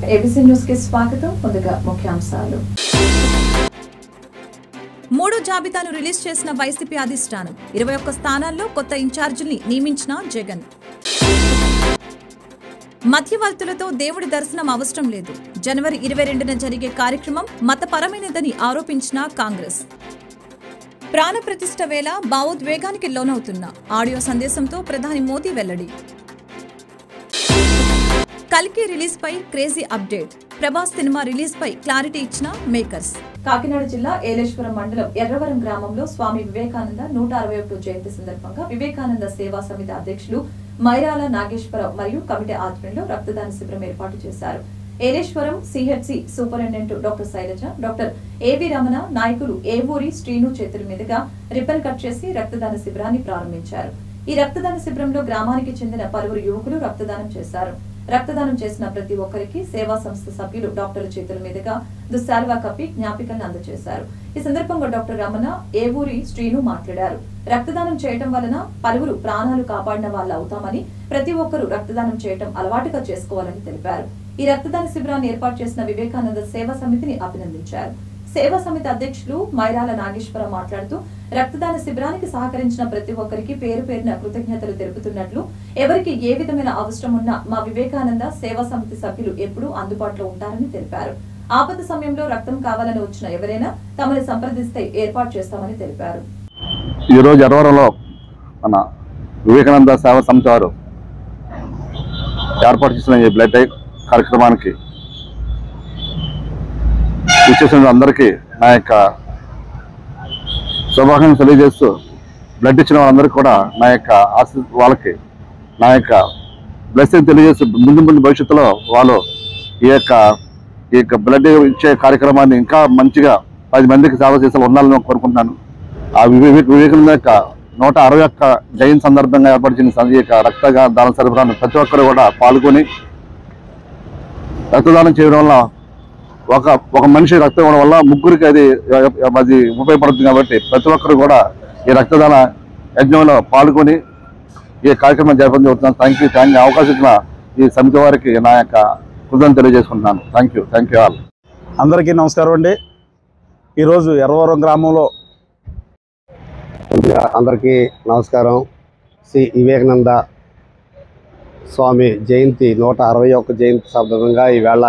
ABC news కి స్వాగతం ముందుగా ముఖ్యాంశాలు మూడో జాబితాను రిలీజ్ చేసిన వైసీపీ అధిష్టానం ఇరవై ఒక్క స్థానాల్లో కొత్త ఇన్ఛార్జిల్ని నియమించిన జగన్ మధ్యవర్తులతో దేవుడి దర్శనం అవసరం లేదు జనవరి ఇరవై రెండున జరిగే కార్యక్రమం మతపరమైనదని ఆరోపించిన కాంగ్రెస్ ప్రాణప్రతిష్ఠ వేళ భావోద్వేగానికి లోనవుతున్న ఆడియో సందేశంతో ప్రధాని మోదీ వెల్లడి కల్కి రిలీజ్ పై crazy update Prabhas cinema release పై క్లారిటీ ఇచ్చిన మేకర్స్ కాకినాడ జిల్లా ఏలేశ్వరం మండలం ఎర్రవరం గ్రామంలో స్వామి వివేకానంద నూట అరవై ఒకటో జయంతి సందర్భంగా వివేకానంద సేవా సమితి అధ్యక్షులు మైరాల నాగేశ్వరరావు మరియు కమిటీ ఆధ్వర్యంలో రక్తదాన శిబిరం ఏర్పాటు చేశారు Yeleswaram CHC superintendent doctor Sailaja doctor AV Ramana నాయకులు ఏవూరి శ్రీను చేతుల మీదుగా రిబ్బన్ కట్ చేసి రక్తదాన శిబిరాన్ని ప్రారంభించారు ఈ రక్తదాన శిబిరంలో గ్రామానికి చెందిన పలువురు యువకులు రక్తదానం చేశారు రక్తదానం చేసిన ప్రతి ఒక్కరికి సేవా సంస్థ సభ్యులు డాక్టర్ల చేతుల మీదుగా దుశాల్వా కప్పి జ్ఞాపికలను అందజేశారు ఈ సందర్భంగా డాక్టర్ రమణ ఏవూరి శ్రీను మాట్లాడారు రక్తదానం చేయటం వలన పలువురు ప్రాణాలు కాపాడిన వాళ్ళు అవుతామని ప్రతి ఒక్కరూ రక్తదానం చేయటం అలవాటుగా చేసుకోవాలని తెలిపారు ఈ రక్తదాన శిబిరాన్ని ఏర్పాటు చేసిన వివేకానంద సేవా సమితిని అభినందించారు సేవా సమితి అధ్యక్షులు మైరాల నాగేశ్వరరావు మాట్లాడుతూ రక్తదాన శిబిరానికి సహకరించిన ప్రతి ఒక్కరికి పేరు పేరున కృతజ్ఞతలు తెలుపుతున్నట్లు ఎవరికి ఏ విధమైన అవసరం ఉన్నా మా వివేకానంద సేవా సమితి సభ్యులు ఎప్పుడూ అందుబాటులో ఉంటారని తెలిపారు ఆపద సమయంలో రక్తం కావాలని వచ్చిన ఎవరైనా తమని సంప్రదిస్తే ఏర్పాటు చేస్తామని తెలిపారు ఈరోజు ఎర్రవరంలో మన వివేకానంద సేవా సమితి వారు ఏర్పాటు చేసిన ఈ బ్లడ్ డై కార్యక్రమానికి ఇచ్చేసిన అందరికీ నా యొక్క శుభాకాంక్షలు తెలియజేస్తూ బ్లడ్ ఇచ్చిన వాళ్ళందరికీ కూడా నా యొక్క ఆశ వాళ్ళకి నా యొక్క బ్లెస్సింగ్ తెలియజేస్తూ ముందు ముందు భవిష్యత్తులో వాళ్ళు ఈ యొక్క ఈ యొక్క బ్లడ్ ఇచ్చే కార్యక్రమాన్ని ఇంకా మంచిగా పది మందికి సేవ చేసే ఉండాలని కోరుకుంటున్నాను ఆ వివేక వివేకానంద యొక్క నూట అరవై ఒక్క జయంతి సందర్భంగా ఏర్పరిచిన సం- ఈ యొక్క రక్త దాన సరఫరాను ప్రతి ఒక్కరు కూడా పాల్గొని రక్తదానం చేయడం వల్ల ఒక ఒక మనిషి రక్తం ఇవ్వడం వల్ల ముగ్గురికి అది అది ఉపయోగపడుతుంది కాబట్టి ప్రతి ఒక్కరు కూడా ఈ రక్తదాన యజ్ఞంలో పాల్గొని ఈ కార్యక్రమం జరపడం జరుగుతున్నాను థ్యాంక్ యూ థ్యాంక్ యూ అవకాశం ఇచ్చిన ఈ సమితి వారికి నా యొక్క కృతజ్ఞతలు తెలియజేసుకుంటున్నాను thank you thank you all అందరికీ నమస్కారం అండి ఈరోజు ఎర్రవరం గ్రామంలో ముందుగా అందరికీ నమస్కారం శ్రీ వివేకానంద స్వామి జయంతి నూట అరవై ఒక్క జయంతి సందర్భంగా ఈవేళ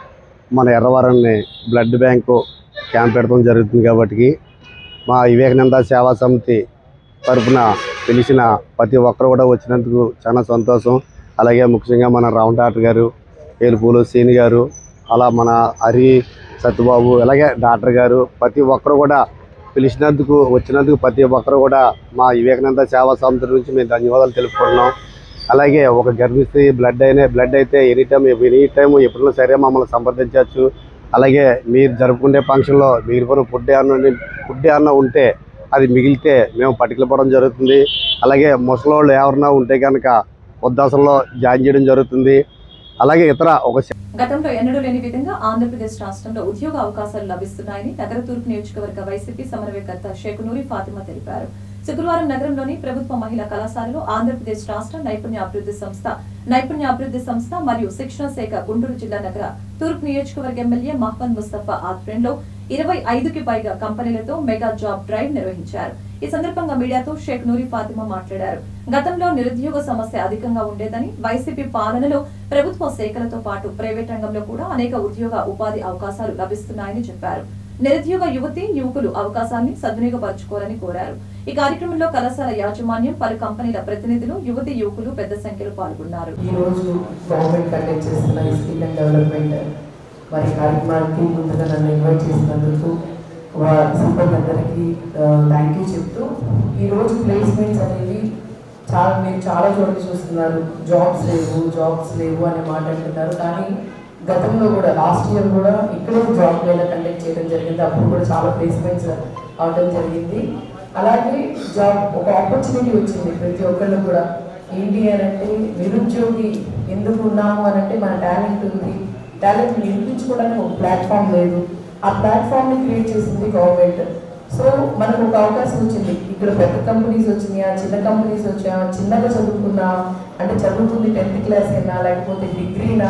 మన ఎర్రవరాన్ని బ్లడ్ బ్యాంకు క్యాంప్ పెట్టడం జరుగుతుంది కాబట్టి మా వివేకానంద సేవా సమితి తరఫున పిలిచిన ప్రతి ఒక్కరు కూడా వచ్చినందుకు చాలా సంతోషం అలాగే ముఖ్యంగా మన రౌండ్ డాక్టర్ గారు ఏలుపూలు సీని గారు అలా మన హరి సత్యబాబు అలాగే డాక్టర్ గారు ప్రతి ఒక్కరు కూడా పిలిచినందుకు వచ్చినందుకు ప్రతి ఒక్కరు కూడా మా వివేకానంద సేవా సమితి నుంచి మేము ధన్యవాదాలు తెలుపుకుంటున్నాం అలాగే ఒక గర్భిణీ బ్లడ్ అయినా బ్లడ్ అయితే ఎనీ టైం ఎనీ టైం ఎప్పుడైనా సరే మమ్మల్ని సంప్రదించవచ్చు అలాగే మీరు జరుపుకునే ఫంక్షన్లో మీరు కూడా ఫుడ్ ఏమన్నా ఫుడ్ ఏమన్నా ఉంటే అది మిగిలితే మేము పట్టుకెళ్ళిపోవడం జరుగుతుంది అలాగే ముసలోళ్ళు ఎవరన్నా ఉంటే కనుక వృద్ధాశ్రమంలో జాయిన్ చేయడం జరుగుతుంది అలాగే ఇతర ఒక గతంలో ఎన్నడూ లేని విధంగా ఆంధ్రప్రదేశ్ రాష్ట్రంలో ఉద్యోగ అవకాశాలు లభిస్తున్నాయని నగర తూర్పు నియోజకవర్గ వైసీపీ సమన్వయకర్త షేకునూరి ఫాతిమా తెలిపారు శుక్రవారం నగరంలోని ప్రభుత్వ మహిళా కళాశాలలో ఆంధ్రప్రదేశ్ రాష్ట్ర నైపుణ్య అభివృద్ధి సంస్థ నైపుణ్య అభివృద్ధి సంస్థ మరియు శిక్షణ శాఖ గుంటూరు జిల్లా నగర తూర్పు నియోజకవర్గ ఎమ్మెల్యే మహ్మద్ ముస్తఫా ఆధ్వర్యంలో ఇరవై ఐదుకి పైగా కంపెనీలతో మెగా జాబ్ డ్రైవ్ నిర్వహించారు ఈ సందర్భంగా మీడియాతో షేక్ నూరి ఫాతిమా మాట్లాడారు గతంలో నిరుద్యోగ సమస్య అధికంగా ఉండేదని వైసీపీ పాలనలో ప్రభుత్వ శాఖలతో పాటు ప్రైవేట్ రంగంలో కూడా అనేక ఉద్యోగ ఉపాధి అవకాశాలు లభిస్తున్నాయని చెప్పారు నిరుద్యోగ యువతి యువకులు అవకాశాన్ని సద్వినియోగపరచుకోవాలని కోరారు ఈ కార్యక్రమంలో కళాశాల యాజమాన్యం పలు కంపెనీల ప్రతినిధులు యువతి యువకులు పెద్ద సంఖ్యలో పాల్గొన్నారు ఈ రోజు గవర్నమెంట్ కండక్ట్ చేస్తున్న ఈ స్కిల్ అండ్ డెవలప్మెంట్ వారి కార్యక్రమానికి ముందుగా నన్ను ఇన్వైట్ చేసినందుకు వారి సిబ్బంది అందరికీ థ్యాంక్ యూ చెప్తూ ఈరోజు ప్లేస్మెంట్స్ అనేవి చాలా మీరు చాలా చోట్ల చూస్తున్నారు జాబ్స్ లేవు జాబ్స్ లేవు అనే మాట అంటున్నారు కానీ గతంలో కూడా లాస్ట్ ఇయర్ కూడా ఇక్కడే జాబ్ మేళా కండక్ట్ చేయడం జరిగింది అప్పుడు కూడా చాలా ప్లేస్మెంట్స్ అవడం జరిగింది అలాగే జాబ్ ఒక ఆపర్చునిటీ వచ్చింది ప్రతి ఒక్కళ్ళు కూడా ఏంటి అని అంటే నిరుద్యోగి ఎందుకు ఉన్నాము అని అంటే మన టాలెంట్ ఉంది టాలెంట్ నిరూపించుకోవడానికి ఒక ప్లాట్ఫామ్ లేదు ఆ ప్లాట్ఫామ్ని క్రియేట్ చేసింది గవర్నమెంట్ సో మనకు ఒక అవకాశం వచ్చింది ఇక్కడ పెద్ద కంపెనీస్ వచ్చినాయా చిన్న కంపెనీస్ వచ్చాయా చిన్నగా చదువుకున్నా అంటే చదువుకుంది టెన్త్ క్లాస్ అయినా లేకపోతే డిగ్రీనా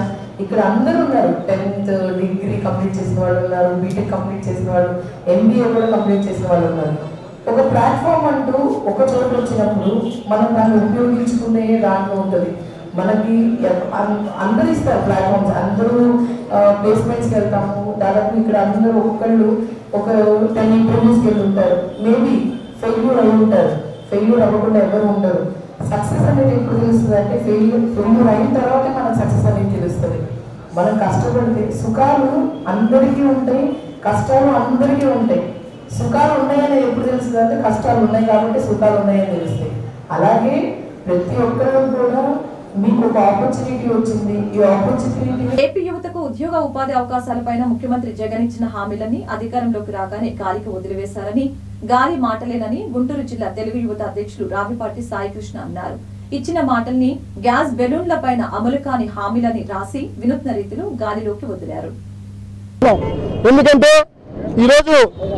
ఇక్కడ అందరూ ఉన్నారు టెన్త్ డిగ్రీ కంప్లీట్ చేసిన వాళ్ళు ఉన్నారు బీటెక్ కంప్లీట్ చేసిన వాళ్ళు ఎంబీఏ కూడా కంప్లీట్ చేసిన వాళ్ళు ఉన్నారు ఒక ప్లాట్ఫామ్ అంటూ ఒక చోట వచ్చినప్పుడు మనం దాన్ని ఉపయోగించుకునే దాంట్లో ఉంటుంది మనకి ఎ- అం- అందరూ ఇస్తారు ప్లాట్ఫామ్స్ అందరూ ప్లేస్మెంట్స్కి వెళ్తాము దాదాపు ఇక్కడ అందరూ ఒక్కొక్కళ్ళు ఒక టెన్ ఇంటర్వ్యూస్కి వెళ్ళి ఉంటారు మేబీ ఫెయిల్యూర్ అయి ఉంటారు ఫెయిల్యూర్ అవ్వకుండా ఎవరు ఉండరు సక్సెస్ అనేది ఎప్పుడు తెలుస్తుంది అంటే ఫెయిల్యూర్ ఫెయిల్యూర్ అయిన తర్వాతే మనకు సక్సెస్ అనేది తెలుస్తుంది మనం కష్టపడితే సుఖాలు అందరికీ ఉంటాయి కష్టాలు అందరికీ ఉంటాయి సుఖాలు ఉన్నాయని ఎప్పుడు తెలుస్తుంది అంటే కష్టాలు ఉన్నాయి కాబట్టి సుఖాలు ఉన్నాయని తెలుస్తాయి అలాగే ప్రతి ఒక్కరు కూడా మీకు ఒక ఆపర్చునిటీ వచ్చింది ఈ ఆపర్చునిటీ ఏపీ యువతకు ఉద్యోగ ఉపాధి అవకాశాలపైన ముఖ్యమంత్రి జగన్ ఇచ్చిన హామీలని అధికారంలోకి రాగానే గాలికి వదిలివేశారని గాలి మాటలేనని గుంటూరు జిల్లా తెలుగు యువత అధ్యక్షులు రావిపాటి సాయికృష్ణ అన్నారు ఇచ్చిన మాటల్ని గ్యాస్ బెలూన్ల పైన అమలు కాని హామీలని రాసి వినూత్న రీతిలో గాలిలోకి వదిలారు ఎందుకంటే ఈరోజు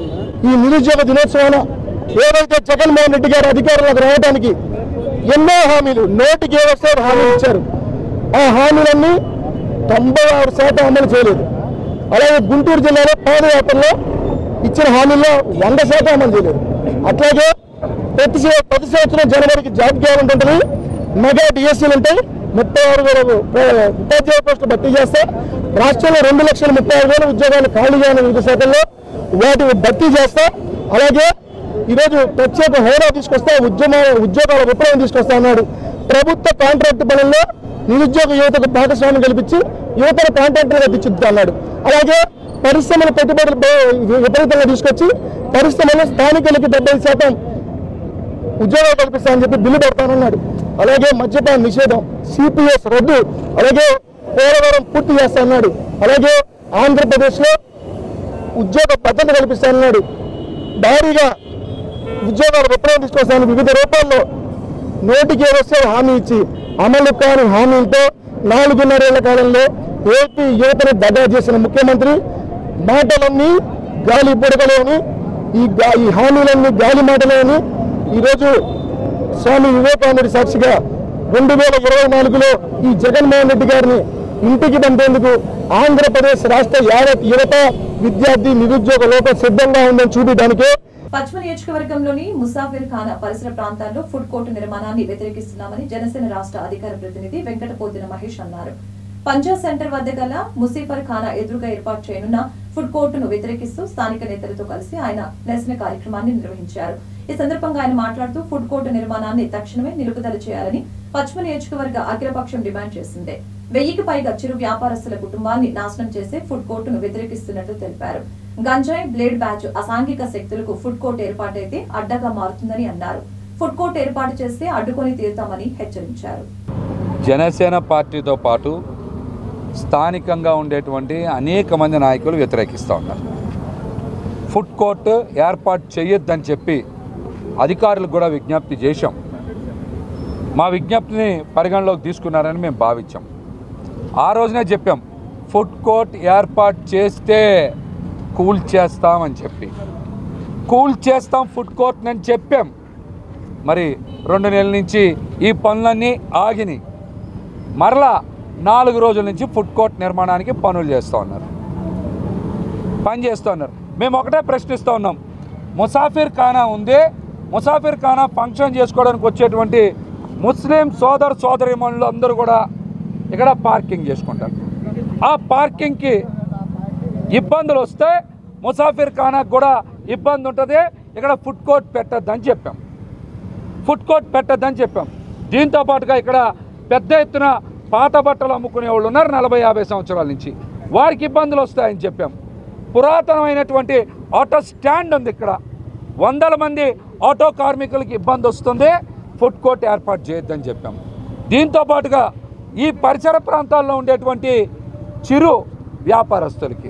ఈ నిరుద్యోగ దినోత్సవాన ఏదైతే జగన్మోహన్ రెడ్డి గారు అధికారంలోకి రావడానికి ఎన్నో హామీలు నోటికి ఏ వస్తే హామీలు ఇచ్చారు ఆ హామీలన్నీ తొంభై ఆరు శాతం అమలు చేయలేదు అలాగే గుంటూరు జిల్లాలో పాదయాత్రలో ఇచ్చిన హామీల్లో వంద శాతం అమలు చేయలేదు అట్లాగే ప్రతి సంవ- ప్రతి సంవత్సరం జనవరికి జాబ్ గ్యారెంటీ ఉంటుంది మెగా డిఎస్సీలు ఉంటాయి ముప్పై ఆరు వేల ప్ర- ఉపాధ్యాయ పోస్టులు భర్తీ చేస్తే రాష్ట్రంలో రెండు లక్షల ముప్పై ఆరు వేల ఉద్యోగాలు ఖాళీగా ఉన్న వివిధ శాఖల్లో వాటిని భర్తీ చేస్తా అలాగే ఈరోజు ప్రత్యేక హోదా తీసుకొస్తా ఉద్యమ ఉద్యోగాల విప్లవం తీసుకొస్తా అన్నాడు ప్రభుత్వ కాంట్రాక్ట్ పనుల్లో నిరుద్యోగ యువతకు భాగస్వామ్యం కల్పించి యువతను కాంట్రాక్టర్గా తీర్చిదిద్దా అన్నాడు అలాగే పరిశ్రమల పెట్టుబడులు బ- విపరీతంగా తీసుకొచ్చి పరిశ్రమలు స్థానికులకి డెబ్బై శాతం ఉద్యోగాలు కల్పిస్తానని చెప్పి బిల్లు పెడతానన్నాడు అలాగే మద్యపాన నిషేధం సిపిఎస్ రద్దు అలాగే పోలవరం పూర్తి చేస్తానన్నాడు అలాగే ఆంధ్రప్రదేశ్లో ఉద్యోగ భద్రత కల్పిస్తానన్నాడు భారీగా ఉద్యోగాలు విప్లవం తీసుకొస్తానని వివిధ రూపాల్లో నోటికి వస్తే హామీ ఇచ్చి అమలు కాని హామీలతో నాలుగున్నరేళ్ల కాలంలో ఏపీ యువతను దగా చేసిన ముఖ్యమంత్రి మాటలన్నీ గాలి బుడగలేని ఈ గా- ఈ హామీలన్నీ గాలి మాటలేని ఈరోజు స్వామి వివేకానందుడి సాక్షిగా రెండు వేల ఇరవై నాలుగులో ఈ జగన్మోహన్ రెడ్డి గారిని ఇంటికి పంపేందుకు ఆంధ్రప్రదేశ్ రాష్ట్ర యావత్ యువత విద్యార్థి నిరుద్యోగ లోకం సిద్ధంగా ఉందని చూపించడానికే పశ్చిమ నియోజకవర్గంలోని ముసాఫిర్ ఖానా పరిసర ప్రాంతాల్లో ఫుడ్ కోర్టు నిర్మాణాన్ని వ్యతిరేకిస్తున్నామని జనసేన రాష్ట్ర అధికార ప్రతినిధి వెంకటపోతిన మహేష్ అన్నారు పంజా సెంటర్ వద్ద గల ముసీఫర్ ఖానా ఎదురుగా ఏర్పాటు చేయనున్న ఫుడ్ కోర్టును వ్యతిరేకిస్తూ స్థానిక నేతలతో కలిసి ఆయన నిరసన కార్యక్రమాన్ని నిర్వహించారు ఈ సందర్భంగా ఆయన మాట్లాడుతూ ఫుడ్ కోర్టు నిర్మాణాన్ని తక్షణమే నిలుపుదల చేయాలని పశ్చిమ నియోజకవర్గ అఖిలపక్షం డిమాండ్ చేసింది వెయ్యికి పైగా చిరు వ్యాపారస్తుల కుటుంబాన్ని నాశనం చేసే ఫుడ్ కోర్టును వ్యతిరేకిస్తున్నట్లు తెలిపారు గంజాయి బ్లేడ్ బ్యాచ్ అసాంఘిక శక్తులకు ఫుడ్ కోర్ట్ ఏర్పాటైతే అడ్డగా మారుతుందని అన్నారు ఫుడ్ కోర్ట్ ఏర్పాటు చేస్తే అడ్డుకొని తీరుతామని హెచ్చరించారు జనసేన పార్టీతో పాటు స్థానికంగా ఉండేటువంటి అనేక మంది నాయకులు వ్యతిరేకిస్తూ ఉన్నారు ఫుడ్ కోర్ట్ ఏర్పాటు చేయొద్దని చెప్పి అధికారులకు కూడా విజ్ఞప్తి చేశాం మా విజ్ఞప్తిని పరిగణలోకి తీసుకున్నారని మేము భావించాం ఆ రోజునే చెప్పాం ఫుడ్ కోర్ట్ ఏర్పాటు చేస్తే కూల్ చేస్తామని చెప్పి కూల్ చేస్తాం ఫుడ్ కోర్ట్ అని చెప్పాం మరి రెండు నెలల నుంచి ఈ పనులన్నీ ఆగినాయి మరలా నాలుగు రోజుల నుంచి ఫుడ్ కోర్ట్ నిర్మాణానికి పనులు చేస్తూ ఉన్నారు పని చేస్తూ ఉన్నారు మేము ఒకటే ప్రశ్నిస్తూ ఉన్నాం ముసాఫిర్ ఖానా ఉంది ముసాఫిర్ ఖానా ఫంక్షన్ చేసుకోవడానికి వచ్చేటువంటి ముస్లిం సోదర సోదరిమణులు అందరూ కూడా ఇక్కడ పార్కింగ్ చేసుకుంటారు ఆ పార్కింగ్కి ఇబ్బందులు వస్తే ముసాఫిర్ ఖానాకు కూడా ఇబ్బంది ఉంటుంది ఇక్కడ ఫుడ్ కోర్ట్ పెట్టద్దని చెప్పాం ఫుడ్ కోర్ట్ పెట్టద్దని చెప్పాం దీంతో పాటుగా ఇక్కడ పెద్ద ఎత్తున పాత బట్టలు అమ్ముకునే వాళ్ళు ఉన్నారు నలభై యాభై సంవత్సరాల నుంచి వారికి ఇబ్బందులు వస్తాయని చెప్పాం పురాతనమైనటువంటి ఆటో స్టాండ్ ఉంది ఇక్కడ వందల మంది ఆటో కార్మికులకి ఇబ్బంది వస్తుంది ఫుడ్ కోర్ట్ ఏర్పాటు చేయొద్దని చెప్పాం దీంతో పాటుగా ఈ పరిసర ప్రాంతాల్లో ఉండేటువంటి చిరు వ్యాపారస్తులకి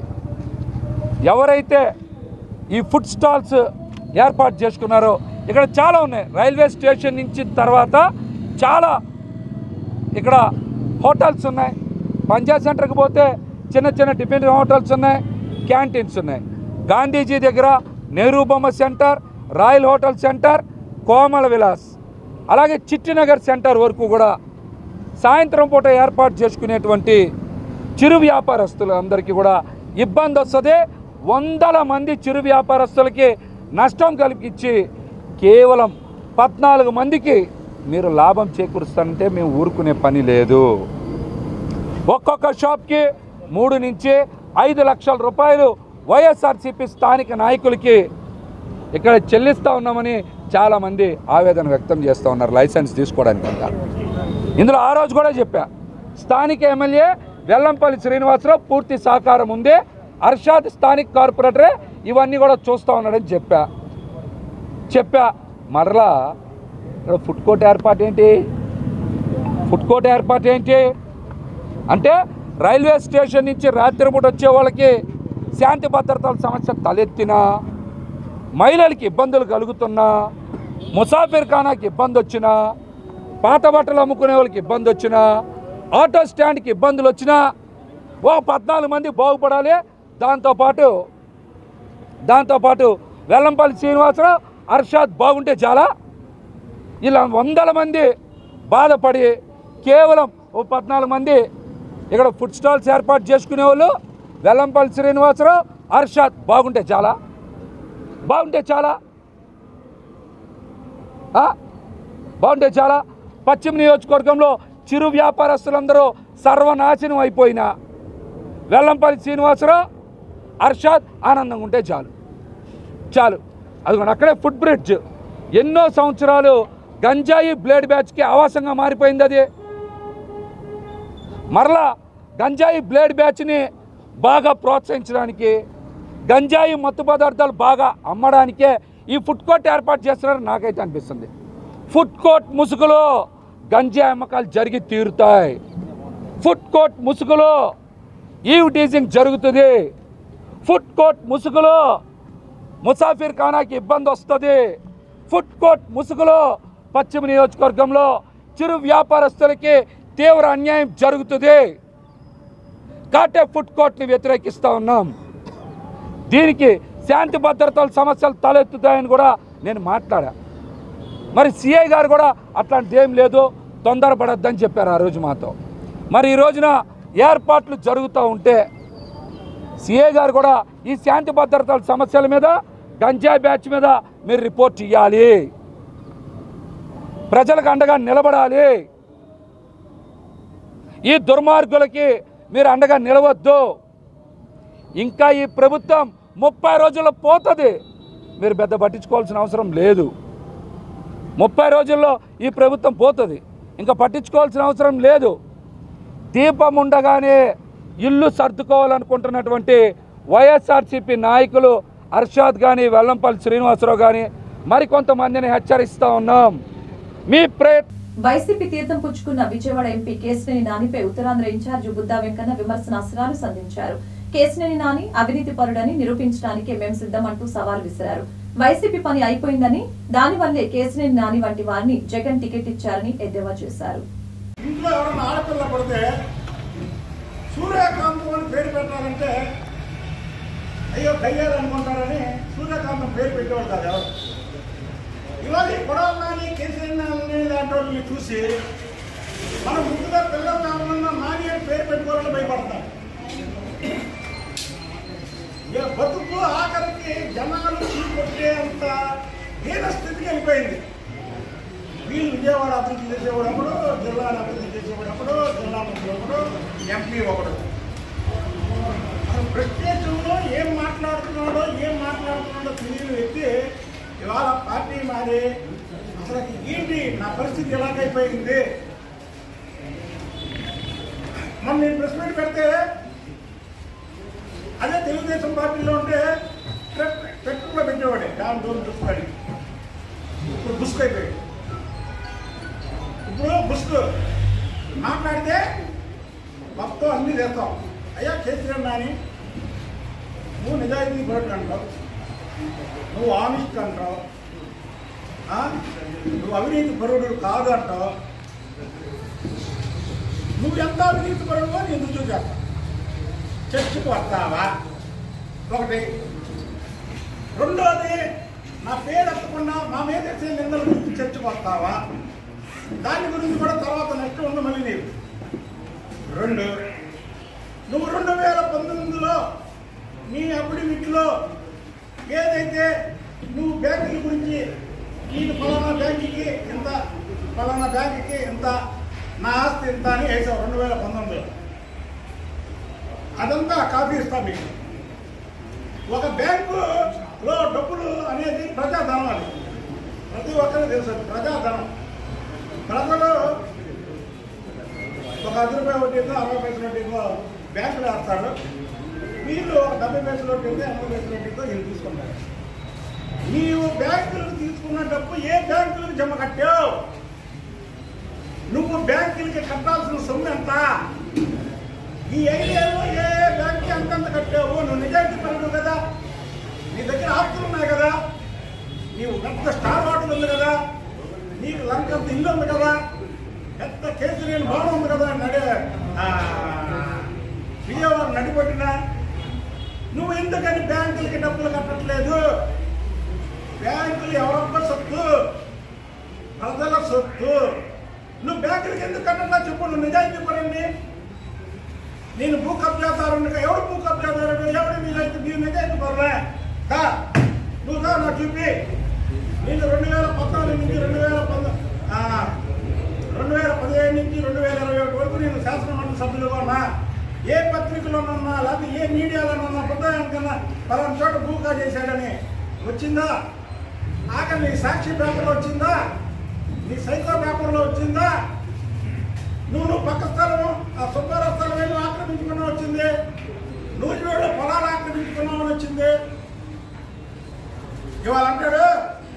ఎవరైతే ఈ ఫుడ్ స్టాల్స్ ఏర్పాటు చేసుకున్నారో ఇక్కడ చాలా ఉన్నాయి రైల్వే స్టేషన్ నుంచి తర్వాత చాలా ఇక్కడ హోటల్స్ ఉన్నాయి పంజాబ్ సెంటర్కి పోతే చిన్న చిన్న టిఫిన్ హోటల్స్ ఉన్నాయి క్యాంటీన్స్ ఉన్నాయి గాంధీజీ దగ్గర నెహ్రూ బొమ్మ centre royal hotel centre Komala Vilas అలాగే చిట్టినగర్ సెంటర్ వరకు కూడా సాయంత్రం పూట ఏర్పాటు చేసుకునేటువంటి చిరు వ్యాపారస్తులందరికీ కూడా ఇబ్బంది వస్తుంది వందల మంది చిరు వ్యాపారస్తులకి నష్టం కలిగించి కేవలం పద్నాలుగు మందికి మీరు లాభం చేకూరుస్తానంటే మేము ఊరుకునే పని లేదు ఒక్కొక్క షాప్కి మూడు నుంచి ఐదు లక్షల రూపాయలు వైఎస్ఆర్సీపీ స్థానిక నాయకులకి ఇక్కడ చెల్లిస్తూ ఉన్నామని చాలామంది ఆవేదన వ్యక్తం చేస్తూ ఉన్నారు లైసెన్స్ తీసుకోవడానికి అంట ఇందులో ఆ రోజు కూడా చెప్పా స్థానిక ఎమ్మెల్యే వెల్లంపల్లి శ్రీనివాసరావు పూర్తి సహకారం ఉంది అర్షాద్ స్థానిక కార్పొరేటరే ఇవన్నీ కూడా చూస్తూ ఉన్నాడని చెప్పా చెప్పా మరలా ఇక్కడ ఫుడ్ కోర్ట్ ఏర్పాటు ఏంటి ఫుడ్ కోర్ట్ ఏర్పాటు ఏంటి అంటే రైల్వే స్టేషన్ నుంచి రాత్రిపూట వచ్చే వాళ్ళకి శాంతి భద్రతల సమస్య తలెత్తినా మహిళలకి ఇబ్బందులు కలుగుతున్నా ముసాఫిర్ ఖానాకి ఇబ్బంది వచ్చినా పాత బట్టలు అమ్ముకునే వాళ్ళకి ఇబ్బంది వచ్చినా ఆటో స్టాండ్కి ఇబ్బందులు వచ్చినా ఓ పద్నాలుగు మంది బాగుపడాలి దాంతోపాటు దాంతోపాటు వెల్లంపల్లి శ్రీనివాసరావు అర్షాద్ బాగుంటే చాలా ఇలా వందల మంది బాధపడి కేవలం ఓ పద్నాలుగు మంది ఇక్కడ ఫుడ్ స్టాల్స్ ఏర్పాటు చేసుకునే వాళ్ళు వెల్లంపల్లి శ్రీనివాసరావు అర్షాద్ బాగుంటే చాలా బాగుంటే చాలా ఆ? బాగుంటే చాలా పశ్చిమ నియోజకవర్గంలో చిరు వ్యాపారస్తులందరూ సర్వనాశనం అయిపోయినా వెల్లంపల్లి శ్రీనివాసరావు అర్షాద్ ఆనందంగా ఉంటే చాలు చాలు అదిగోండి అక్కడే ఫుడ్ బ్రిడ్జ్ ఎన్నో సంవత్సరాలు గంజాయి బ్లేడ్ బ్యాచ్కి ఆవాసంగా మారిపోయింది అది మరలా గంజాయి బ్లేడ్ బ్యాచ్ని బాగా ప్రోత్సహించడానికి గంజాయి మత్తు పదార్థాలు బాగా అమ్మడానికే ఈ ఫుడ్ కోర్ట్ ఏర్పాటు చేస్తున్నారని నాకైతే అనిపిస్తుంది ఫుడ్ కోర్ట్ ముసుగులో గంజాయి అమ్మకాలు జరిగి తీరుతాయి ఫుడ్ కోర్ట్ ముసుగులో ఈవ్ టీజింగ్ జరుగుతుంది ఫుడ్ కోర్ట్ ముసుగులో ముసాఫిర్ ఖానాకి ఇబ్బంది వస్తుంది ఫుడ్ కోర్ట్ ముసుగులో పశ్చిమ నియోజకవర్గంలో చిరు వ్యాపారస్తులకి తీవ్ర అన్యాయం జరుగుతుంది కాటే ఫుడ్ కోర్ట్ని వ్యతిరేకిస్తూ ఉన్నాం దీనికి శాంతి భద్రతల సమస్యలు తలెత్తుతాయని కూడా నేను మాట్లాడా మరి సిఐ గారు కూడా అట్లాంటిది ఏం లేదు తొందరపడద్దని చెప్పారు ఆ రోజు మాతో మరి ఈ రోజున ఏర్పాట్లు జరుగుతూ ఉంటే సిఐ గారు కూడా ఈ శాంతి భద్రతల సమస్యల మీద గంజాయి బ్యాచ్ మీద మీరు రిపోర్ట్ ఇవ్వాలి ప్రజలకు అండగా నిలబడాలి ఈ దుర్మార్గులకి మీరు అండగా నిలవద్దు ఇంకా ఈ ప్రభుత్వం ముప్పై రోజుల్లో పోతుంది మీరు పెద్ద పట్టించుకోవాల్సిన అవసరం లేదు ముప్పై రోజుల్లో ఈ ప్రభుత్వం పోతుంది ఇంకా పట్టించుకోవాల్సిన అవసరం లేదు దీపం ఉండగానే ఇల్లు సర్దుకోవాలనుకుంటున్నటువంటి వైఎస్ఆర్సీపీ నాయకులు అర్షాద్ కానీ వెల్లంపల్లి శ్రీనివాసరావు కానీ మరికొంతమందిని హెచ్చరిస్తూ ఉన్నాం మీ ప్రయత్నం వైసీపీ తీర్థం పుచ్చుకున్న విజయవాడ ఎంపీ కేసినేని నానిపై ఉత్తరాంధ్ర ఇన్ఛార్జి బుద్దా వెంకన్న విమర్శనాస్త్రాలు సంధించారు కేసినేని నాని అవినీతి పరుడని నిరూపించడానికి మేం సిద్ధమంటూ సవాల్ విసిరారు వైసీపీ పని అయిపోయిందని దానివల్లే కేసినేని నాని వంటి వారిని జగన్ టికెట్ ఇచ్చారని ఎద్దేవా చేశారు ఇంట్లో ఎవరైనా ఆడపిల్ల పడితే సూర్యకాంతం అని పేరు పెట్టాలంటే అయ్యో కయ్యారు అనుకుంటారని సూర్యకాంతం పేరు పెట్టేవాడు కాదు ఎవరు ఇవాళ ఈ కొడాలని కేసీఆర్ లాంటి వాళ్ళని చూసి మనం ముందుగా పిల్లలు కావాలన్నా నాని అని పేరు పెట్టుకోవాలని భయపడతాం ఇక బతుకు ఆఖరికి జనాలు చీకొట్టే అంత హీన స్థితికి వెళ్ళిపోయింది వీళ్ళు విజయవాడ అభివృద్ధి చేసేవాడు ఒకడు జిల్లాను అభివృద్ధి చేసేవాడు ఒకడు జిల్లా మంత్రి ఒకడు ఎంపీ ఒకడు అసలు ప్రత్యేకంలో ఏం మాట్లాడుతున్నాడో ఏం మాట్లాడుతున్నాడో తెలియని వ్యక్తి ఇవాళ పార్టీ మారి అసలు ఏంటి నా పరిస్థితి ఎలాగైపోయింది మొన్న నేను ప్రెస్ మీట్ పెడితే అదే తెలుగుదేశం పార్టీలో ఉంటే పెట్టుకులో పెట్టేవాడే దాని దూరం చూసుకోవాలి ఇప్పుడు బుస్క్ అయిపోయాడు ఇప్పుడు బుస్క్ మాట్లాడితే మొత్తం అన్ని చేస్తాం అయ్యా కేసీఆర్ నాని నువ్వు నిజాయితీ పరుడు అంటావు నువ్వు ఆనిస్ట్ అంటావు ఆ? నువ్వు అవినీతి పరుడు కాదు అంటావు నువ్వు ఎంత అవినీతి పరుడు నేను రుజువు చేస్తా చర్చకు వస్తావా ఒకటి రెండోది నా పేరు ఎత్తకుండా మా మీద వచ్చే నిందల గురించి చర్చకు వస్తావా దాని గురించి కూడా తర్వాత నెక్స్ట్ ఉంది మళ్ళీ నీకు రెండు ఇంత అని వేసాం రెండు వేల పంతొమ్మిదిలో అదంతా కాఫీ ఇస్తా మీకు ఒక బ్యాంకులో డబ్బులు అనేది ప్రజాధనం అది ప్రతి ఒక్కరికి తెలుసు అది ప్రజాధనం ప్రజలు ఒక ఐదు రూపాయల వడ్డీతో అరవై పైసల వడ్డీతో బ్యాంకులు వేస్తారు వీళ్ళు ఒక డెబ్బై పైసల వడ్డీతో ఎనభై పైసల వడ్డీతో వీళ్ళు తీసుకుంటారు నీవు బ్యాంకులకు తీసుకున్న డబ్బు ఏ బ్యాంకులకు జమ కట్టావు నువ్వు బ్యాంకులకి కట్టాల్సిన సొమ్ము ఎంత ఈ ఐడియాలో ఏ బ్యాంక్కి అంతంత కట్టావు నువ్వు నిజాయితీ పరుడు కదా నీ దగ్గర ఆస్తులు ఉన్నాయి కదా నీవు పెద్ద స్టార్ హోటల్ ఉంది కదా నీకు లంకంత ఇల్లు ఉంది కదా పెద్ద కేసు లేని భవనం ఉంది కదా నడే ఆ, విజయవాడ నడిపట్టిన నువ్వు ఎందుకని బ్యాంకులకి డబ్బులు కట్టట్లేదు బ్యాంకులు ఎవరొక్క సొత్తు ప్రజల సొత్తు నువ్వు బ్యాంకులకి ఎందుకు కట్టట్లా చెప్పు నువ్వు నిజాయితీ పడండి నేను భూ కబ్జాదారుని ఎవడు భూ కబ్జాదారుడు ఎవడు మీరైతే మీరు నిజాయితీ పడలే దా నువ్వు దా నాకు చూపి నేను రెండు వేల పద్నాలుగు నుంచి రెండు వేల పంద ఆ, రెండు వేల పదిహేను నుంచి రెండు వేల ఇరవై ఒకటి వరకు నేను శాసనమండలి సభ్యులుగా ఉన్నా ఏ పత్రికలోనన్నా లేకపోతే ఏ మీడియాలోనన్నా పుస్తకానికన్నా పలానా చోట భూకా చేశాడని వచ్చిందా ఆఖరి నీ సాక్షి పేపర్లో వచ్చిందా నీ సైకో పేపర్లో వచ్చిందా నువ్వు నువ్వు పక్క స్థలము ఆ సుబ్బారావు స్థలం వెళ్ళి ఆక్రమించుకున్నావు వచ్చింది నువ్వు చూడ పొలాలు ఆక్రమించుకున్నావు అని వచ్చింది ఇవాళ అంటాడు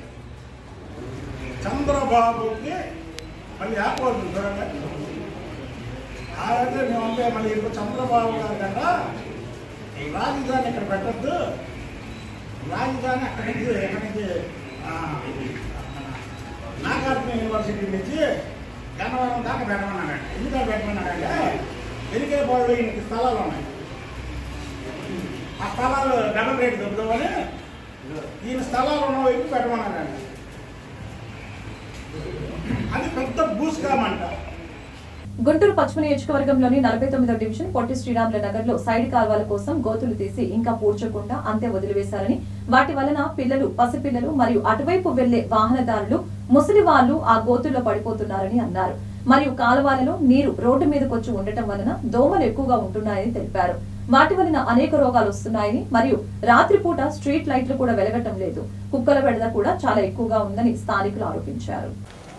చంద్రబాబుకి మళ్ళీ ఆపోతుంది చూడండి అలాగే మేమంటే మళ్ళీ ఇప్పుడు చంద్రబాబు గారు కదా రాజధాని ఇక్కడ పెట్టద్దు రాజధాని అక్కడి నుంచి ఎక్కడి నుంచి ఆ, నాగార్జున యూనివర్సిటీ నుంచి గన్నవరం దాకా పెట్టమన్నాడు ఎందుకంటే పెట్టమన్నాడంటే ఎరికే బాళ్ళు ఈయనకి స్థలాలు ఉన్నాయి ఆ స్థలాలు డబల్ రేట్ దొరుకుతామని ఈయన స్థలాలు ఉన్న వైపు పెట్టమన్నాడు అది పెద్ద భూస్కామంట గుంటూరు పశ్చిమ నియోజకవర్గంలోని నలభై తొమ్మిదో డివిజన్ పొట్టి శ్రీరాముల నగర్ లో సైడ్ కాల్వల కోసం గోతులు తీసి ఇంకా పూడ్చకుండా అంతే వదిలివేశారని వాటి వలన పిల్లలు పసిపిల్లలు మరియు అటువైపు వెళ్లే వాహనదారులు ముసలి వాళ్ళు ఆ గోతుల్లో పడిపోతున్నారని అన్నారు మరియు కాలువలలో నీరు రోడ్డు మీదకొచ్చి ఉండటం వలన దోమలు ఎక్కువగా ఉంటున్నాయని తెలిపారు వాటి వలన అనేక రోగాలు వస్తున్నాయని మరియు రాత్రిపూట స్ట్రీట్ లైట్లు కూడా వెలగటం లేదు కుక్కల బెడద కూడా చాలా ఎక్కువగా ఉందని స్థానికులు ఆరోపించారు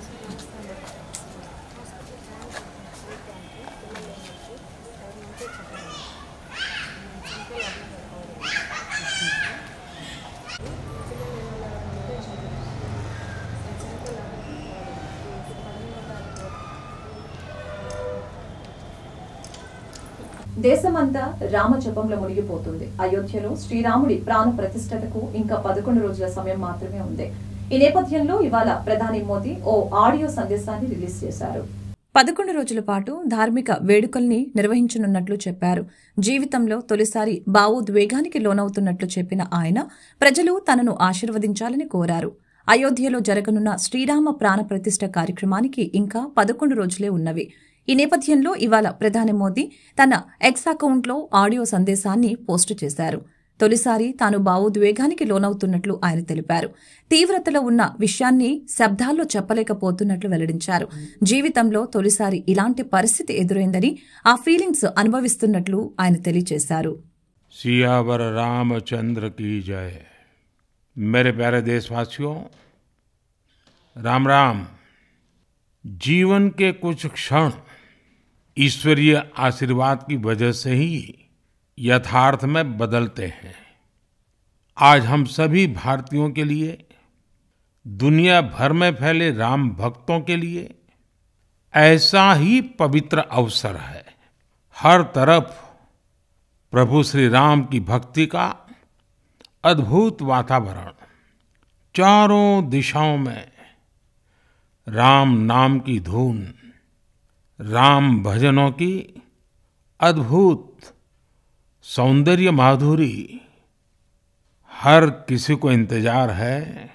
దేశమంతా రామజపంలో మునిగిపోతుంది అయోధ్యలో శ్రీరాముడి ప్రాణ ప్రతిష్టతకు ఇంకా పదకొండు రోజుల సమయం మాత్రమే ఉంది ఈ నేపథ్యంలో ఇవాళ ప్రధాని మోదీ ఓ ఆడియో సందేశాన్ని రిలీజ్ చేశారు పదకొండు రోజుల పాటు ధార్మిక వేడుకల్ని నిర్వహించనున్నట్లు చెప్పారు జీవితంలో తొలిసారి భావోద్వేగానికి లోనవుతున్నట్లు చెప్పిన ఆయన ప్రజలు తనను ఆశీర్వదించాలని కోరారు అయోధ్యలో జరగనున్న శ్రీరామ ప్రాణ ప్రతిష్ఠ కార్యక్రమానికి ఇంకా పదకొండు రోజులే ఉన్నవి ఈ నేపథ్యంలో ఇవాళ ప్రధాని మోదీ తన ఎక్స్ అకౌంట్లో ఆడియో సందేశాన్ని పోస్టు చేశారు తొలిసారి తాను భావోద్వేగానికి లోనవుతున్నట్లు ఆయన తెలిపారు తీవ్రతలో ఉన్న విషయాన్ని శబ్దాల్లో చెప్పలేకపోతున్నట్లు వెల్లడించారు జీవితంలో తొలిసారి ఇలాంటి పరిస్థితి ఎదురైందని ఆ ఫీలింగ్స్ అనుభవిస్తున్నట్లు ఆయన తెలియజేశారు सियावर रामचंद्र की जय मेरे प्यारे देशवासियों राम राम जीवन के कुछ क्षण ईश्वरीय आशीर्वाद की वजह से ही यथार्थ में बदलते हैं आज हम सभी भारतीयों के लिए दुनिया भर में फैले राम भक्तों के लिए ऐसा ही पवित्र अवसर है हर तरफ प्रभु श्री राम की भक्ति का अद्भुत वातावरण चारों दिशाओं में राम नाम की धुन राम भजनों की अद्भुत सौंदर्य माधुरी हर किसी को इंतजार है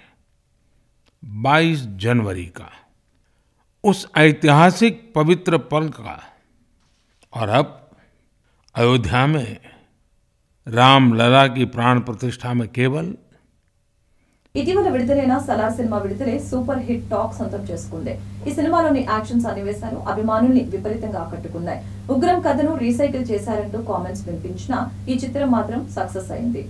22 जनवरी का उस ऐतिहासिक पवित्र पल का और अब अयोध्या में राम लला की प्राण प्रतिष्ठा में केवल ఇటీవల విడుదలైన సలార్ సినిమా విడుదలై సూపర్ హిట్ టాక్ సొంతం చేసుకుంది ఈ సినిమాలోని యాక్షన్ సన్నివేశాలు అభిమానుల్ని విపరీతంగా ఆకట్టుకున్నాయి ఉగ్రం కథను రీసైకిల్ చేశారంటూ కామెంట్స్ వినిపించినా ఈ చిత్రం మాత్రం సక్సెస్ అయింది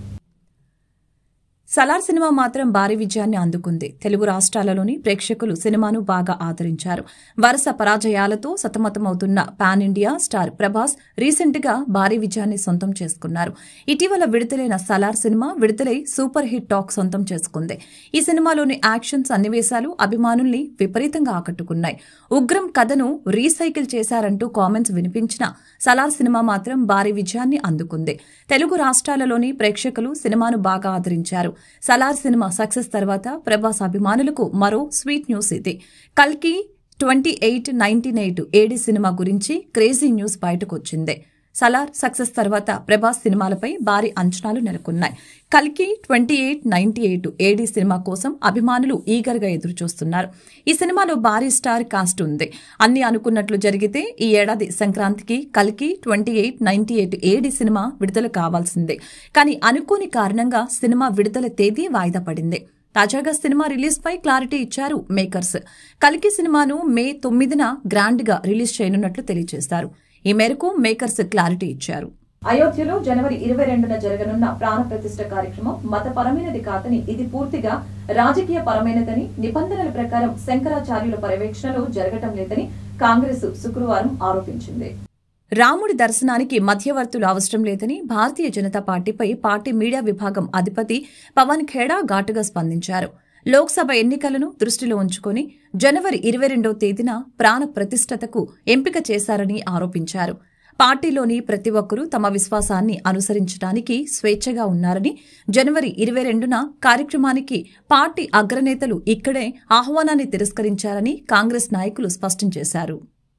సలార్ సినిమా మాత్రం భారీ విజయాన్ని అందుకుంది తెలుగు రాష్ట్రాలలోని ప్రేక్షకులు సినిమాను బాగా ఆదరించారు వరుస పరాజయాలతో సతమతమవుతున్న pan India star Prabhas recent గా భారీ విజయాన్ని సొంతం చేసుకున్నారు ఇటీవల విడుదలైన సలార్ సినిమా విడుదలై సూపర్ హిట్ టాక్ సొంతం చేసుకుంది ఈ సినిమాలోని యాక్షన్ సన్నివేశాలు అభిమానుల్ని విపరీతంగా ఆకట్టుకున్నాయి ఉగ్రం కథను రీసైకిల్ చేశారంటూ కామెంట్స్ వినిపించిన సలార్ సినిమా మాత్రం భారీ విజయాన్ని అందుకుంది తెలుగు రాష్ట్రాలలోని ప్రేక్షకులు సినిమాను బాగా ఆదరించారు సలార్ సినిమా సక్సెస్ తర్వాత ప్రభాస్ అభిమానులకు మరో స్వీట్ న్యూస్ ఇది కల్కి twenty eight nineteen eight AD cinema గురించి క్రేజీ న్యూస్ బయటకొచ్చింది సలార్ సక్సెస్ తర్వాత ప్రభాస్ సినిమాలపై భారీ అంచనాలు నెలకొన్నాయి కల్కి twenty eight ninety eight AD cinema కోసం అభిమానులు ఈగర్గా ఎదురుచూస్తున్నారు ఈ సినిమాలో భారీ స్టార్ కాస్ట్ ఉంది అన్ని అనుకున్నట్లు జరిగితే ఈ ఏడాది సంక్రాంతికి కల్కి twenty eight ninety eight AD cinema విడుదల కావాల్సిందే కానీ అనుకోని కారణంగా సినిమా విడుదల తేదీ వాయిదా పడింది తాజాగా సినిమా రిలీజ్ పై క్లారిటీ ఇచ్చారు మేకర్స్ కల్కి సినిమాను మే తొమ్మిదిన గ్రాండ్ గా రిలీజ్ చేయనున్నట్లు తెలియజేశారు ఈ మేరకు మేకర్స్ క్లారిటీ ఇచ్చారు అయోధ్యలో జనవరి ఇరవై రెండున జరగనున్న ప్రాణ ప్రతిష్ఠ కార్యక్రమం మతపరమైనది కాదని ఇది పూర్తిగా రాజకీయ పరమైనదని నిబంధనల ప్రకారం శంకరాచార్యుల పర్యవేక్షణలో జరగటం లేదని కాంగ్రెస్ శుక్రవారం ఆరోపించింది రాముడి దర్శనానికి మధ్యవర్తులు అవసరం లేదని భారతీయ జనతా పార్టీపై పార్టీ మీడియా విభాగం అధిపతి పవన్ ఖేడా ఘాటుగా స్పందించారు లోక్సభ ఎన్నికలను దృష్టిలో ఉంచుకుని జనవరి ఇరవై రెండవ తేదీన ప్రాణ ప్రతిష్టతకు ఎంపిక చేశారని ఆరోపించారు పార్టీలోని ప్రతి ఒక్కరూ తమ విశ్వాసాన్ని అనుసరించడానికి స్వేచ్ఛగా ఉన్నారని జనవరి ఇరవై రెండున కార్యక్రమానికి పార్టీ అగ్రనేతలు ఇక్కడే ఆహ్వానాన్ని తిరస్కరించారని కాంగ్రెస్ నాయకులు స్పష్టం చేశారు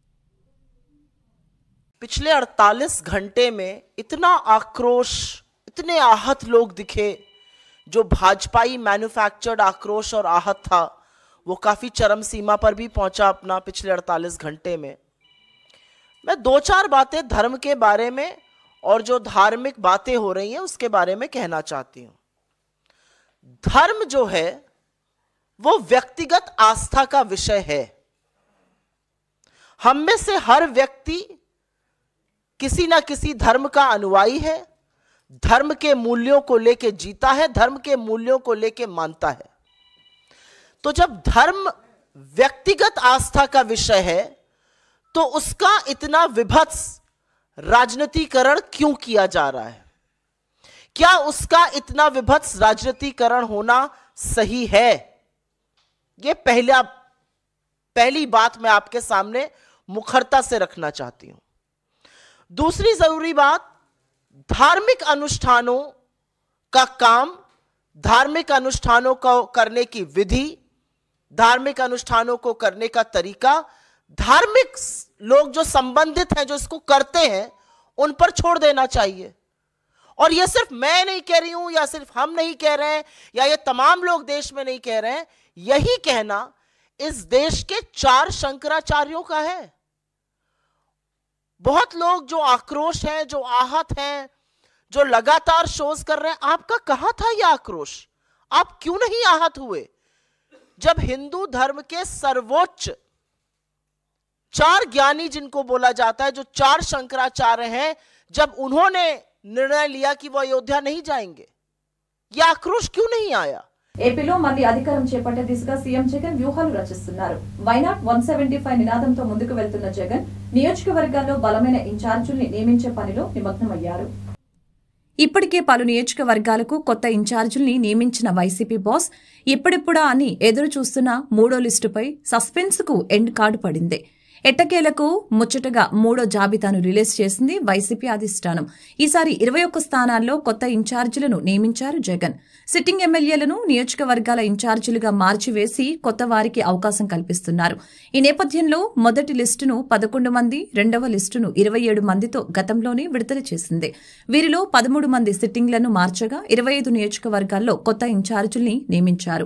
पिछले 48 घंटे में इतना आक्रोश इतने आहत लोग दिखे जो भाजपाई मैन्युफैक्चर्ड आक्रोश और आहत था वो काफ़ी चरम सीमा पर भी पहुंचा अपना पिछले 48 घंटे में मैं दो चार बातें धर्म के बारे में और जो धार्मिक बातें हो रही हैं उसके बारे में कहना चाहती हूं धर्म जो है वो व्यक्तिगत आस्था का विषय है हम में से हर व्यक्ति किसी ना किसी धर्म का अनुयायी है धर्म के मूल्यों को लेके जीता है धर्म के मूल्यों को लेके मानता है तो जब धर्म व्यक्तिगत आस्था का विषय है तो उसका इतना विभत्स राजनीतिकरण क्यों किया जा रहा है क्या उसका इतना विभत्स राजनीतिकरण होना सही है यह पहला पहली बात मैं आपके सामने मुखरता से रखना चाहती हूं दूसरी जरूरी बात धार्मिक अनुष्ठानों का काम धार्मिक अनुष्ठानों को करने की विधि धार्मिक अनुष्ठानों को करने का तरीका धार्मिक लोग जो संबंधित हैं जो इसको करते हैं उन पर छोड़ देना चाहिए और यह सिर्फ मैं नहीं कह रही हूं या सिर्फ हम नहीं कह रहे हैं या ये तमाम लोग देश में नहीं कह रहे हैं यही कहना इस देश के चार शंकराचार्यों का है बहुत लोग जो आक्रोश हैं जो आहत हैं जो लगातार शोज कर रहे हैं आपका कहां था यह आक्रोश आप क्यों नहीं आहत हुए जब हिंदू धर्म के सर्वोच्च चार ज्ञानी जिनको बोला जाता है जो चार शंकराचार्य हैं जब उन्होंने निर्णय लिया कि वो अयोध्या नहीं जाएंगे यह आक्रोश क्यों नहीं आया ఏపీలో మళ్లీ అధికారం చేపట్టే దిశగా సీఎం జగన్ వ్యూహాలు రచిస్తున్నారు వైనాట్ వన్ సెవెంటీ ఫైవ్ నినాదంతో ముందుకు వెళ్తున్న జగన్ నియోజకవర్గాల్లో బలమైన ఇన్ఛార్జుల్ని నియమించే పనిలో నిమగ్నమయ్యారు ఇప్పటికే పలు నియోజకవర్గాలకు కొత్త ఇన్ఛార్జీల్ని నియమించిన వైసీపీ బాస్ ఇప్పుడిప్పుడా అని ఎదురు చూస్తున్న మూడో లిస్టుపై సస్పెన్స్కు ఎండ్ కార్డు పడింది ఎట్టకేలకు ముచ్చటగా మూడో జాబితాను రిలీజ్ చేసింది వైసీపీ అధిష్టానం ఈసారి ఇరవై ఒక్క స్థానాల్లో కొత్త ఇన్ఛార్జీలను నియమించారు జగన్ సిట్టింగ్ ఎమ్మెల్యేలను నియోజకవర్గాల ఇన్ఛార్జీలుగా మార్చివేసి కొత్త వారికి అవకాశం కల్పిస్తున్నారు ఈ నేపథ్యంలో మొదటి లిస్టును పదకొండు మంది రెండవ లిస్టును ఇరవై ఏడు మందితో గతంలోనే విడుదల చేసింది వీరిలో పదమూడు మంది సిట్టింగ్లను మార్చగా ఇరవై ఐదు నియోజకవర్గాల్లో కొత్త ఇన్ఛార్జీల్ని నియమించారు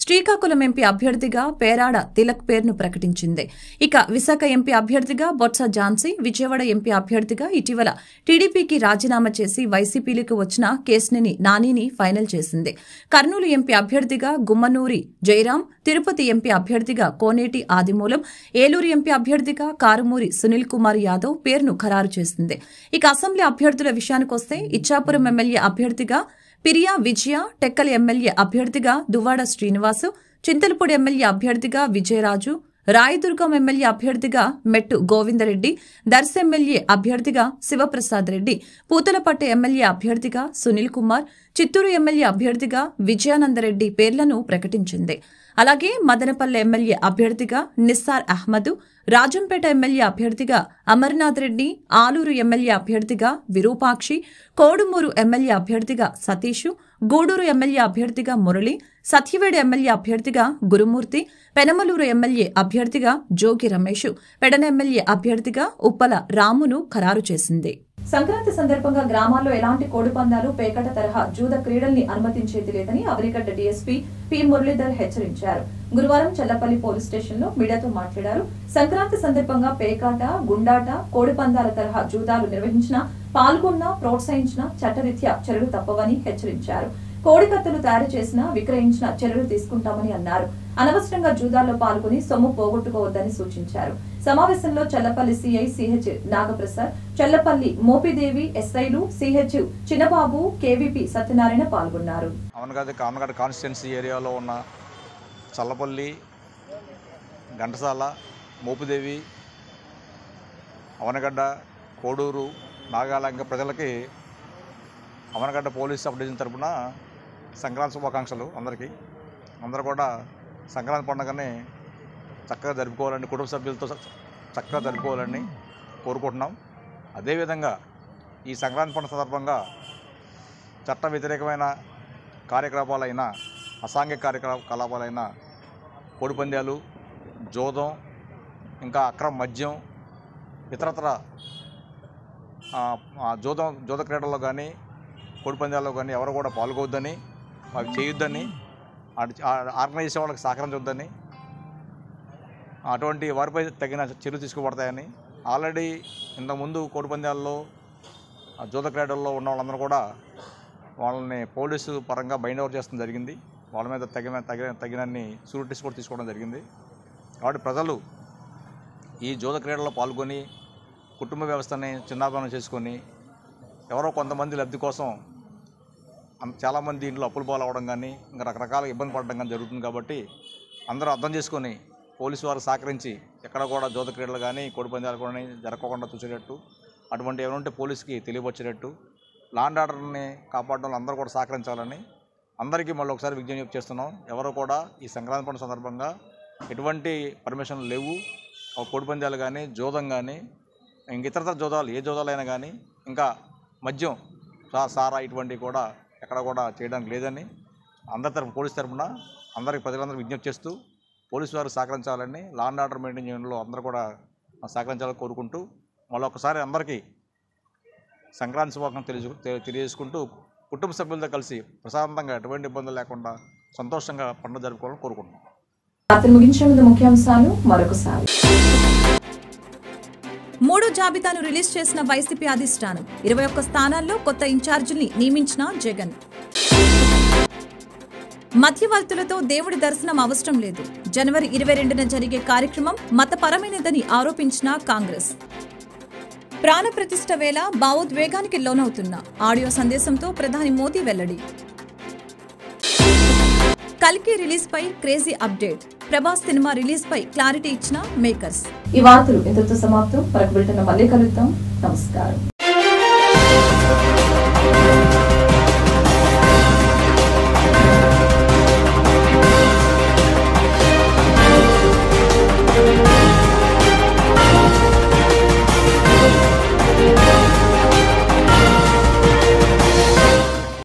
శ్రీకాకుళం ఎంపీ అభ్యర్థిగా పేరాడ తిలక్ పేరును ప్రకటించింది ఇక విశాఖ ఎంపీ అభ్యర్థిగా బొత్స ఝాన్సీ విజయవాడ ఎంపీ అభ్యర్థిగా ఇటీవల టీడీపీకి రాజీనామా చేసి వైసీపీలకు వచ్చిన కేసుని నానిని ఫైనల్ చేసింది కర్నూలు ఎంపీ అభ్యర్థిగా గుమ్మనూరి జయరాం తిరుపతి ఎంపీ అభ్యర్థిగా కోనేటి ఆదిమూలం ఏలూరు ఎంపీ అభ్యర్థిగా కారుమూరి సునీల్ కుమార్ యాదవ్ పేరును ఖరారు చేసింది ఇక అసెంబ్లీ అభ్యర్థుల విషయానికొస్తే ఇచ్చాపురం ఎమ్మెల్యే అభ్యర్థిగా పిరియా విజయ టెక్కల ఎమ్మెల్యే అభ్యర్థిగా దువ్వాడ శ్రీనివాసు చింతలపూడి ఎమ్మెల్యే అభ్యర్థిగా విజయరాజు రాయదుర్గం ఎమ్మెల్యే అభ్యర్థిగా మెట్టు గోవిందరెడ్డి దర్శ ఎమ్మెల్యే అభ్యర్థిగా శివప్రసాద్ రెడ్డి పూతలపట్టు ఎమ్మెల్యే అభ్యర్థిగా సునీల్ కుమార్ చిత్తూరు ఎమ్మెల్యే అభ్యర్థిగా విజయానందరెడ్డి పేర్లను ప్రకటించింది అలాగే మదనపల్లె ఎమ్మెల్యే అభ్యర్థిగా నిస్సార్ అహ్మద్ రాజంపేట ఎమ్మెల్యే అభ్యర్థిగా అమర్నాథ్ రెడ్డి ఆలూరు ఎమ్మెల్యే అభ్యర్థిగా విరూపాక్షి కోడుమూరు ఎమ్మెల్యే అభ్యర్థిగా సతీష్ గూడూరు ఎమ్మెల్యే అభ్యర్థిగా మురళి సత్యవేడు ఎమ్మెల్యే అభ్యర్థిగా గురుమూర్తి పెనమలూరు ఎమ్మెల్యే అభ్యర్థిగా జోగి రమేష్ పెడన ఎమ్మెల్యే అభ్యర్థిగా ఉప్పల రామును ఖరారు చేసింది సంక్రాంతి సందర్భంగా గ్రామాల్లో ఎలాంటి కోడిపందాలు పేకట తరహా జూద క్రీడల్ని అనుమతించేది లేదని అవరిగడ్డ డీఎస్పీ పి మురళీధర్ హెచ్చరించారు గురువారం చల్లపల్లి పోలీస్ స్టేషన్ లో మీడియాతో మాట్లాడారు సంక్రాంతి సందర్భంగా పేకాట గుండాట కోడిపందాల తరహా జూదాలు నిర్వహించినా పాల్గొన్నా ప్రోత్సహించినా చట్టరీత్యా చర్యలు తప్పవని హెచ్చరించారు కోడికత్తులు తయారు చేసినా విక్రయించిన చర్యలు తీసుకుంటామని అన్నారు అనవసరంగా జూదాల్లో పాల్గొని సొమ్ము పోగొట్టుకోవద్దని సూచించారు సమావేశంలో చల్లపల్లి సిఐ సిహెచ్ నాగప్రసాద్ చల్లపల్లి మోపిదేవి ఎస్ఐలు సిహెచ్ చిన్నబాబు కేవీపీ సత్యనారాయణ పాల్గొన్నారు అవనగడ్డ అవనగడ్డ కాన్స్టిట్యున్సీ ఏరియాలో ఉన్న చల్లపల్లి ఘంటసాల మోపుదేవి అవనగడ్డ కోడూరు నాగాలంక ప్రజలకి అవనగడ్డ పోలీస్ సబ్ డివిజన్ తరపున సంక్రాంతి శుభాకాంక్షలు అందరికీ అందరూ కూడా సంక్రాంతి పండుగని చక్కగా జరుపుకోవాలని కుటుంబ సభ్యులతో చ- చక్కగా జరుపుకోవాలని కోరుకుంటున్నాం అదేవిధంగా ఈ సంక్రాంతి పండుగ సందర్భంగా చట్ట వ్యతిరేకమైన కార్యకలాపాలైన అసాంఘిక కార్యకలాపాలైన కోడిపందాలు జోదం ఇంకా అక్రమ మద్యం ఇతరత్ర ఆ, ఆ జోదం జోద క్రీడల్లో కానీ కోడిపందాల్లో కానీ ఎవరు కూడా పాల్గొవద్దని అవి చేయొద్దని అటు- ఆ ఆర్గనైజ్ చేసే వాళ్ళకి సహకరించొద్దని అటువంటి వారిపై తగిన చర్యలు తీసుకోబడతాయని ఆల్రెడీ ఇంతకుముందు కోడిపందాల్లో ఆ జూద క్రీడల్లో ఉన్న వాళ్ళందరూ కూడా వాళ్ళని పోలీసు పరంగా బైండ్ ఓవర్ చేస్తడం జరిగింది వాళ్ళ మీద తగిన తగిన తగినన్ని షూరిటీస్ కూడా తీసుకోవడం జరిగింది కాబట్టి ప్రజలు ఈ జూద క్రీడల్లో పాల్గొని కుటుంబ వ్యవస్థని చిన్నాభానం చేసుకొని ఎవరో కొంతమంది లబ్ధి కోసం అంత చాలామంది ఇంట్లో అప్పులు పాలవడం కానీ ఇంకా రకరకాల ఇబ్బంది పడడం కానీ జరుగుతుంది కాబట్టి అందరూ అర్థం చేసుకొని పోలీసు వారు సహకరించి ఎక్కడ కూడా జోత క్రీడలు కానీ కోడిపందాలు కూడా జరగకుండా చూసేటట్టు అటువంటి ఏమైనా ఉంటే పోలీస్కి తెలియపరిచేటట్టు లాండ్ ఆర్డర్ని కాపాడడంలో అందరూ కూడా సహకరించాలని అందరికీ మళ్ళీ ఒకసారి విజ్ఞప్తి చేస్తున్నాం ఎవరు కూడా ఈ సంక్రాంతి పండుగ సందర్భంగా ఎటువంటి పర్మిషన్లు లేవు ఆ కోడిపందాలు కానీ జోదం కానీ ఇంక ఇతరతర జోదాలు ఏ జోదాలైనా కానీ ఇంకా మద్యం సా సారా ఇటువంటివి కూడా ఎక్కడ కూడా చేయడానికి లేదని అందరి తరఫు పోలీస్ తరఫున అందరికి ప్రజలందరూ విజ్ఞప్తి చేస్తూ పోలీసు వారు సహకరించాలని లా అండ్ ఆర్డర్ మెయింటైన్ చేయడంలో అందరూ కూడా సహకరించాలని కోరుకుంటూ మళ్ళొకసారి అందరికీ సంక్రాంతి శుభాకాంక్షలు తెలియజే తె- తెలియజేసుకుంటూ కుటుంబ సభ్యులతో కలిసి ప్రశాంతంగా ఎటువంటి ఇబ్బందులు లేకుండా సంతోషంగా పండుగ జరుపుకోవాలని కోరుకుంటున్నాం రాత్రి ముగించే ముందు ముఖ్యాంశాలు మరొకసారి మూడో జాబితాను రిలీజ్ చేసిన వైసీపీ అధిష్టానం ఇరవై ఒక్క స్థానాల్లో కొత్త ఇన్ఛార్జిల్ని నియమించిన జగన్ మధ్యవర్తులతో దేవుడి దర్శనం అవసరం లేదు జనవరి ఇరవై రెండున జరిగే కార్యక్రమం మతపరమైనదని ఆరోపించిన కాంగ్రెస్ ప్రాణప్రతిష్ఠ వేళ భావోద్వేగానికి లోనవుతున్న ఆడియో సందేశంతో ప్రధాని మోదీ వెల్లడి కల్కి రిలీజ్ పై crazy update Prabhas cinema release పై క్లారిటీ ఇచ్చిన మేకర్స్ ఈ వార్తలు ఇంతటితో సమాప్తం మరొక బిల్టన్ మళ్ళీ కలుద్దాం నమస్కారం